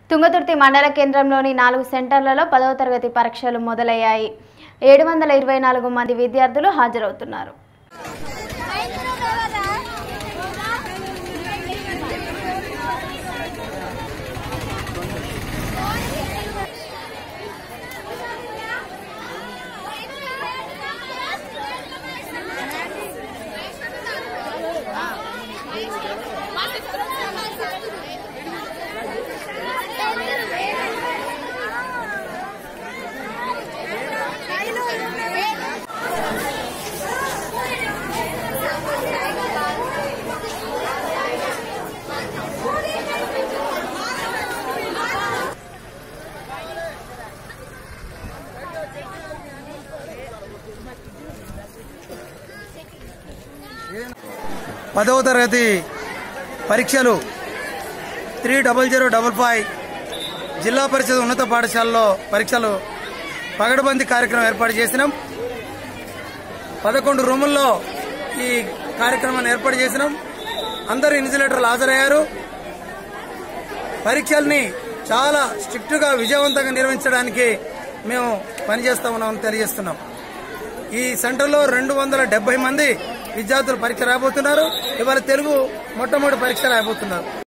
తుంగతుర్తి మండల కేంద్రంలోని నాలుగు సెంటర్లలో పదవ తరగతి పరీక్షలు మొదలయ్యాయి ఏడు వందల ఇరవై నాలుగు మంది విద్యార్థులు హాజరవుతున్నారు పదవ తరగతి పరీక్షలు three double zero double five జిల్లా పరిషత్ ఉన్నత పాఠశాలలో పరీక్షలు పగడబందీ కార్యక్రమం ఏర్పాటు చేసినాం పదకొండు రూముల్లో ఈ కార్యక్రమాన్ని ఏర్పాటు చేసినాం అందరు ఇన్సులేటర్లు హాజరయ్యారు పరీక్షల్ని చాలా స్ట్రిక్ట్ గా విజయవంతంగా నిర్వహించడానికి మేము పనిచేస్తా ఉన్నామని తెలియజేస్తున్నాం ఈ సెంటర్లో రెండు వందల డెబ్బై మంది విద్యార్థులు పరీక్ష రాబోతున్నారు ఇవాళ తెలుగు మొట్టమొదటి పరీక్ష రాబోతున్నారు